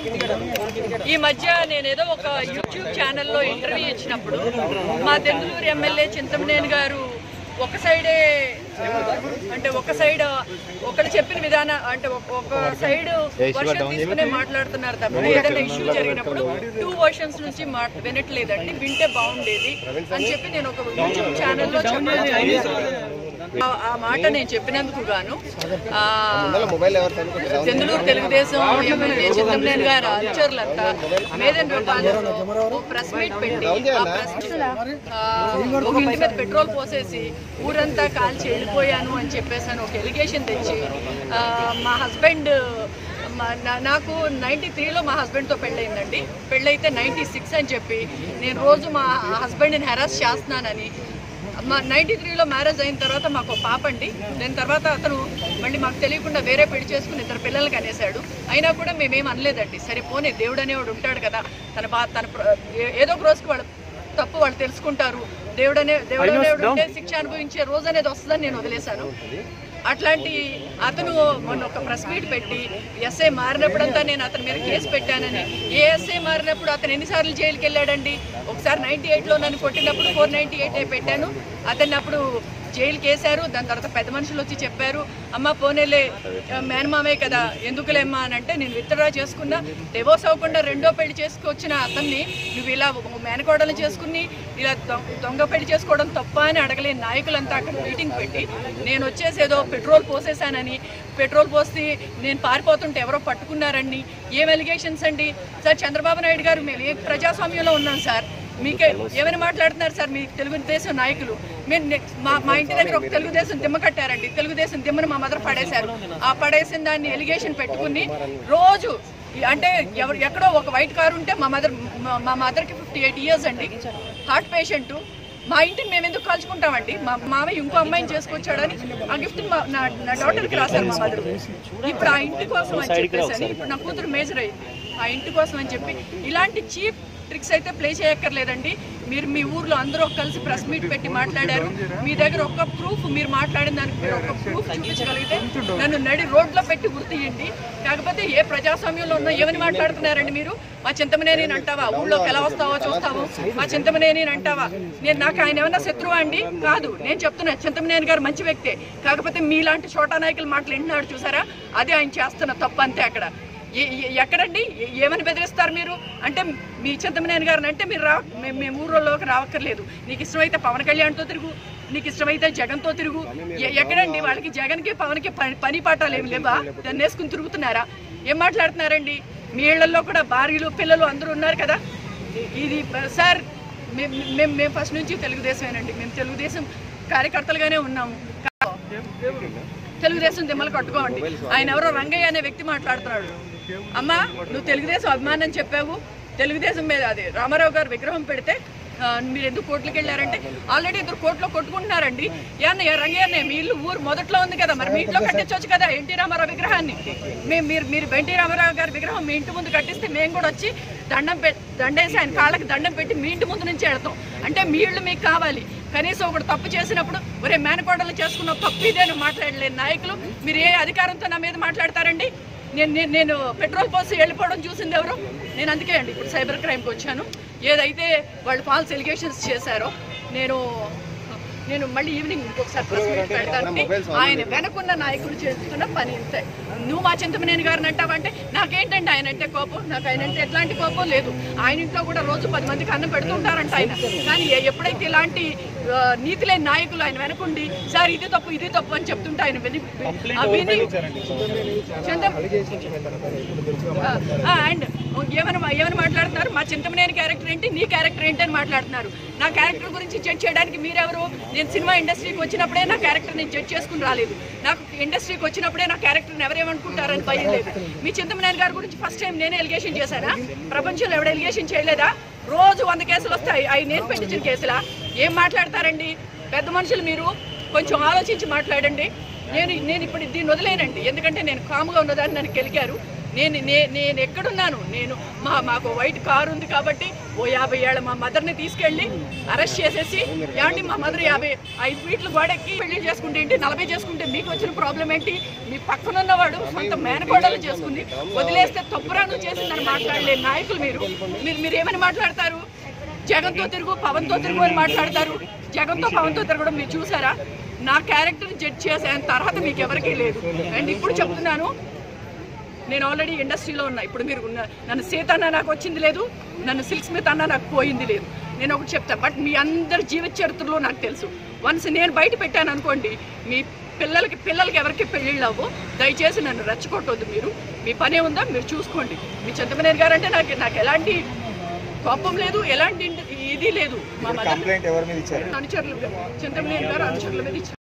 ఈ మధ్య నేను ఏదో ఒక యూట్యూబ్ ఛానల్లో ఇంటర్వ్యూ ఇచ్చినప్పుడు మా దెందులూరు ఎమ్మెల్యే చింతమనేని గారు ఒక సైడే అంటే ఒక సైడ్ ఒకరు చెప్పిన విధానం అంటే ఒక- ఒక సైడ్ వర్షన్ తీసుకునే మాట్లాడుతున్నారు తప్ప ఏదైనా ఇష్యూ జరిగినప్పుడు టూ వర్షన్స్ నుంచి మాట్ వినట్లేదండి వింటే బాగుండేది అని చెప్పి నేను ఒక యూట్యూబ్ ఛానల్లో చెప్పాను ఆ- ఆ మాట నేను చెప్పినందుకు గాను ఆ, చంద్రూరు తెలుగుదేశం ఎమ్మెల్యే చింతమనేని గారు అనుచరులంతా మేదన్ రూపాయలు ప్రెస్ మీట్ పెట్టి ఆ ప్రెస్ మీట్ ఆ, ఒక ఇంటి మీద పెట్రోల్ పోసేసి ఊరంతా కాల్చి వెళ్ళిపోయాను అని చెప్పేసి అని ఒక ఎలిగేషన్ తెచ్చి ఆ, మా హస్బెండ్ మా- నా- నాకు నైంటీ త్రీలో మా హస్బెండ్తో పెళ్ళయిందండి పెళ్ళైతే నైంటీ సిక్స్ అని చెప్పి నేను రోజు మా హస్బెండ్ని హెరాస్ చేస్తున్నానని మా నైంటీ త్రీలో మ్యారేజ్ అయిన తర్వాత మాకు ఒక పాప అండి దాని తర్వాత అతను మళ్ళీ మాకు తెలియకుండా వేరే పెళ్లి చేసుకుని ఇద్దరు పిల్లలకి అనేసాడు అయినా కూడా మేమేం అనలేదండి సరే పోనీ దేవుడు అనేవాడు ఉంటాడు కదా తన బా తన ప్ర- ఏ- ఏదో ఒక రోజుకి వాళ్ళు తప్పు వాళ్ళు తెలుసుకుంటారు దేవుడు అనే దేవుడు అనేవాడు ఉంటే శిక్ష అనుభవించే రోజు అనేది వస్తుందని నేను వదిలేశాను అట్లాంటి అతను మొన్న ఒక ప్రెస్ మీట్ పెట్టి ఎస్ఐ మారినప్పుడంతా నేను అతని మీద కేసు పెట్టానని ఏ ఎస్ఐ మారినప్పుడు అతను ఎన్నిసార్లు జైలుకి వెళ్ళాడండి ఒకసారి నైన్టీ ఎయిట్లో నన్ను కొట్టినప్పుడు ఫోర్ నైన్టీ ఎయిట్ పెట్టాను అతన్ని అప్పుడు జైలుకి వేశారు దాని తర్వాత పెద్ద మనుషులు వచ్చి చెప్పారు అమ్మ పోనేలే మేనమామే కదా ఎందుకులేమ్మా అని అంటే నేను విత్డ్రా చేసుకున్నా డివోర్స్ అవ్వకుండా రెండో పెళ్లి చేసుకొచ్చిన అతన్ని నువ్వు ఇలా మేనకోడలు చేసుకుని ఇలా దొ- దొంగ పెళ్లి చేసుకోవడం తప్ప అని అడగలేని నాయకులంతా అక్కడ మీటింగ్ పెట్టి నేను వచ్చేసి ఏదో పెట్రోల్ పోసేసానని పెట్రోల్ పోసి నేను పారిపోతుంటే ఎవరో పట్టుకున్నారని ఏం ఎలిగేషన్స్ అండి సార్ చంద్రబాబు నాయుడు గారు మేము ఏ ప్రజాస్వామ్యంలో ఉన్నాం సార్ మీకే ఏమైనా మాట్లాడుతున్నారు సార్ మీ తెలుగుదేశం నాయకులు మేము నె- మా మా ఇంటి దగ్గర ఒక తెలుగుదేశం దిమ్మ కట్టారండి తెలుగుదేశం దిమ్మను మా మదర్ పడేశారు ఆ పడేసిన దాన్ని ఎలిగేషన్ పెట్టుకుని రోజు ఈ- అంటే ఎవరు ఎక్కడో ఒక వైట్ కారు ఉంటే మా మదర్ మా మదర్కి ఫిఫ్టీ ఎయిట్ ఇయర్స్ అండి హార్ట్ పేషెంట్ మా ఇంటిని మేము ఎందుకు కాల్చుకుంటామండి మా మామయ్య ఇంకో అమ్మాయిని చేసుకొచ్చాడని ఆ గిఫ్ట్ మా నా నా డాటర్కి రాశారు మా మదర్ ఇప్పుడు ఆ ఇంటి కోసం అని చెప్పేసి అని ఇప్పుడు నా కూతురు మేజర్ అయింది ఆ ఇంటి కోసం అని చెప్పి ఇలాంటి చీప్ ట్రిక్స్ అయితే ప్లే చేయక్కర్లేదండి మీరు మీ ఊర్లో అందరూ కలిసి ప్రెస్ మీట్ పెట్టి మాట్లాడారు మీ దగ్గర ఒక ప్రూఫ్ మీరు మాట్లాడిన దానికి మీరు ఒక ప్రూఫ్ చూపించగలిగితే నన్ను నడి రోడ్లో పెట్టి గుర్తియండి కాకపోతే ఏ ప్రజాస్వామ్యంలో ఉన్నా ఏమని మాట్లాడుతున్నారండి మీరు మా చింతమనేని అంటావా ఊళ్ళోకి ఎలా వస్తావో చూస్తావు మా చింతమనేని అంటావా నేను నాకు ఆయన ఏమన్నా శత్రువా అండి కాదు నేను చెప్తున్నా చింతమనేని గారు మంచి వ్యక్తే కాకపోతే మీలాంటి చోటా నాయకులు మాటలు వింటున్నాడు చూసారా అదే ఆయన చేస్తున్న తప్పు అంతే అక్కడ ఏ- ఏ- ఎక్కడండి ఏ- ఏమని బెదిరిస్తారు మీరు అంటే మీ చింతమనేని గారిని అంటే మీరు రా మేము మేము ఊర్లోకి రావక్కర్లేదు నీకు ఇష్టమైతే పవన్ కళ్యాణ్తో తిరుగు నీకు ఇష్టమైతే జగన్తో తిరుగు ఎ- ఎక్కడండి వాళ్ళకి జగన్కి పవన్కి పని పని పాఠాలు ఏమి లేవా దాన్ని వేసుకుని తిరుగుతున్నారా ఏం మాట్లాడుతున్నారండి మీ ఇళ్లలో కూడా భార్యలు పిల్లలు అందరూ ఉన్నారు కదా ఇది సార్ మేము మేము మేము ఫస్ట్ నుంచి తెలుగుదేశమేనండి మేము తెలుగుదేశం కార్యకర్తలుగానే ఉన్నాము తెలుగుదేశం దిమ్మలు కట్టుకోండి ఆయన ఎవరో రంగయ్య అనే వ్యక్తి మాట్లాడుతున్నాడు అమ్మా నువ్వు తెలుగుదేశం అభిమానం చెప్పావు తెలుగుదేశం మీద అది రామారావు గారు విగ్రహం పెడితే ఆ, మీరు ఎందుకు కోర్టులకు వెళ్ళారంటే ఆల్రెడీ ఇద్దరు కోర్టులో కొట్టుకుంటున్నారండి ఏమన్నా రంగయ్య అన్నయ్య, మీ ఇల్లు ఊరు మొదట్లో ఉంది కదా మరి మీ ఇంట్లో కట్టించవచ్చు కదా ఎన్టీ రామారావు విగ్రహాన్ని మేము మీరు మీరు ఎన్టీ రామారావు గారి విగ్రహం మీ ఇంటి ముందు కట్టిస్తే మేము కూడా వచ్చి దండం పెట్టి దండేసి ఆయన కాళ్ళకి దండం పెట్టి మీ ఇంటి ముందు నుంచి వెళ్తాం అంటే మీ ఇల్లు మీకు కావాలి కనీసం ఒకడు తప్పు చేసినప్పుడు ఒరే మేనకోడలు చేసుకున్న తప్పు ఇదేని మాట్లాడలేని నాయకులు మీరు ఏ అధికారంతో నా మీద మాట్లాడతారండి నేను నేను- నేను పెట్రోల్ పోసి వెళ్ళిపోవడం చూసింది ఎవరు నేను అందుకే అండి ఇప్పుడు సైబర్ క్రైమ్కి వచ్చాను ఏదైతే వాళ్ళు ఫాల్స్ ఎలిగేషన్స్ చేశారో నేను నేను మళ్ళీ ఈవినింగ్ ఇంకొకసారి ప్రెస్ మీట్ పెడతానండి ఆయన వెనకున్న నాయకులు చేస్తున్న పని ఇంతే నువ్వు మా చింతమనేని గారిని అంటావంటే నాకేంటండి ఆయన అంటే కోపం నాకు ఆయన అంటే ఎట్లాంటి కోపం లేదు ఆయన ఇంట్లో కూడా రోజు పది మందికి అన్నం పెడుతుంటారంట ఆయన కానీ ఎ- ఎప్పుడైతే ఇలాంటి ఆ, నీతి లేని నాయకులు ఆయన వెనకుండి సార్ ఇది తప్పు ఇది తప్పు అని చెప్తుంటే ఆయన విని ఆ విని చంద్ర అండ్ ఏమని ఏమని మాట్లాడుతున్నారు మా చింతమనేని క్యారెక్టర్ ఏంటి నీ క్యారెక్టర్ ఏంటి అని మాట్లాడుతున్నారు నా క్యారెక్టర్ గురించి జడ్జ్ చేయడానికి మీరెవరు నేను సినిమా ఇండస్ట్రీకి వచ్చినప్పుడే నా క్యారెక్టర్ నేను జడ్జ్ చేసుకుని రాలేదు నాకు ఇండస్ట్రీకి వచ్చినప్పుడే నా క్యారెక్టర్ని ఎవరేమనుకుంటారని భయం లేదు మీ చింతమనేని గారి గురించి ఫస్ట్ టైం నేనే ఎలిగేషన్ చేశానా ప్రపంచంలో ఎవడ ఎలిగేషన్ చేయలేదా రోజు వంద కేసులు వస్తాయి అవి నేను పెట్టించిన కేసులా ఏం మాట్లాడతారండి పెద్ద మనుషులు మీరు కొంచెం ఆలోచించి మాట్లాడండి నేను నేను ఇప్పుడు దీన్ని వదిలేనండి ఎందుకంటే నేను కాముగా ఉన్నదాన్ని నన్ను గెలికారు నేను నే- నేను ఎక్కడున్నాను నేను మా మాకు వైట్ కార్ ఉంది కాబట్టి ఓ యాభై ఏళ్ళ మా మదర్ని తీసుకెళ్ళి అరెస్ట్ చేసేసి ఏమండి మా మదర్ యాభై ఐదు ఫీట్లు గోడెక్కి పెళ్లి చేసుకుంటే ఏంటి నలభై చేసుకుంటే మీకు వచ్చిన ప్రాబ్లం ఏంటి మీ పక్కన ఉన్నవాడు సొంత మేనకోడలు చేసుకుంది వదిలేస్తే తప్పురాను చేసిందని మాట్లాడలే నాయకులు మీరు మీరు మీరు ఏమని మాట్లాడతారు జగన్తో తిరుగు పవన్తో తిరుగు అని మాట్లాడతారు జగన్తో పవన్తో తిరగడం మీరు చూసారా నా క్యారెక్టర్ జడ్జ్ చేసే అర్హత మీకు ఎవరికీ లేదు అండ్ ఇప్పుడు చెప్తున్నాను నేను ఆల్రెడీ ఇండస్ట్రీలో ఉన్నా ఇప్పుడు మీరు ఉన్న- నన్ను సీత అన్న నాకు వచ్చింది లేదు నన్ను సిల్క్ స్మిత్ అన్న నాకు పోయింది లేదు నేను ఒకటి చెప్తాను బట్ మీ అందరి జీవిత చరిత్రలో నాకు తెలుసు వన్స్ నేను బయట పెట్టాను అనుకోండి మీ పిల్లలకి పిల్లలకి ఎవరికి పెళ్ళిళ్ళు అవ్వు దయచేసి నన్ను రెచ్చగొట్టొద్దు మీరు మీ పనే ఉందా మీరు చూసుకోండి మీ చింతమనేని గారు అంటే నాకు నాకు ఎలాంటి కోపం లేదు ఎలాంటి ఇది లేదు మా మదర్ కంప్లైంట్ ఎవరి మీద ఇచ్చారు అనుచరులు చింతమనేని గారు అనుచరుల మీద ఇచ్చారు